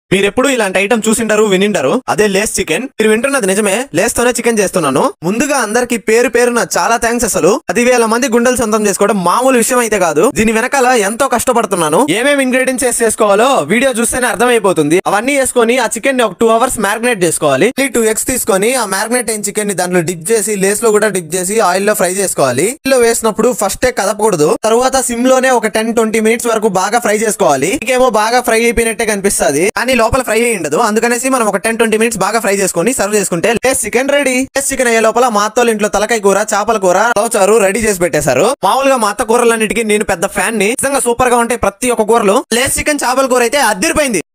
మీరు ఎప్పుడు ఇలాంటి ఐటమ్ చూసింటారు వినింటారు అదే లేస్ చికెన్ మీరు వింటున్నది నిజమే లేస్ తోనే చికెన్ చేస్తున్నాను ముందుగా అందరికి పేరు పేరున చాలా థ్యాంక్స్ అసలు పదివేల మంది గుండెలు సొంతం చేసుకోవడం మామూలు విషయం అయితే కాదు దీని వెనకాల ఎంతో కష్టపడుతున్నాను ఏమేమి ఇంగ్రీడియంట్స్ వేసి చేసుకోవాలో వీడియో చూస్తేనే అర్థమైపోతుంది అవన్నీ వేసుకొని ఆ చికెన్ ని ఒక టూ అవర్స్ మ్యారినేట్ చేసుకోవాలి టూ ఎగ్స్ తీసుకొని ఆ మ్యారినేట్ అయిన చికెన్ ని దాంట్లో డిప్ చేసి లేస్ లో కూడా డిప్ చేసి ఆయిల్ లో ఫ్రై చేసుకోవాలి ఆయిల్ లో వేసినప్పుడు ఫస్ట్ కదపకూడదు తర్వాత సిమ్ లోనే ఒక టెన్ ట్వంటీ మినిట్స్ వరకు బాగా ఫ్రై చేసుకోవాలి ఇంకేమో బాగా ఫ్రై అయిపోయినట్టే కనిపిస్తుంది కానీ లోపల ఫ్రై అయ్యి ఉండదు అందుకనేసి మనం ఒక టెన్ ట్వంటీ మినిట్స్ బాగా ఫ్రై చేసుకొని సర్వ్ చేసుకుంటే lace chicken ready lace chicken అయ్యే లోపల మా అత్తోళ్ళ ఇంట్లో తలకాయ కూర చేపల కూర చారు రెడీ చేసి పెట్టేశారు మామూలుగా మా అత్త కూరలన్నిటికీ నేను పెద్ద ఫ్యాన్ ని నిజంగా సూపర్ గా ఉంటాయి ప్రతి ఒక్క కూరలు లేస్ చికెన్ చేపల కూర అయితే అద్దరిపోయింది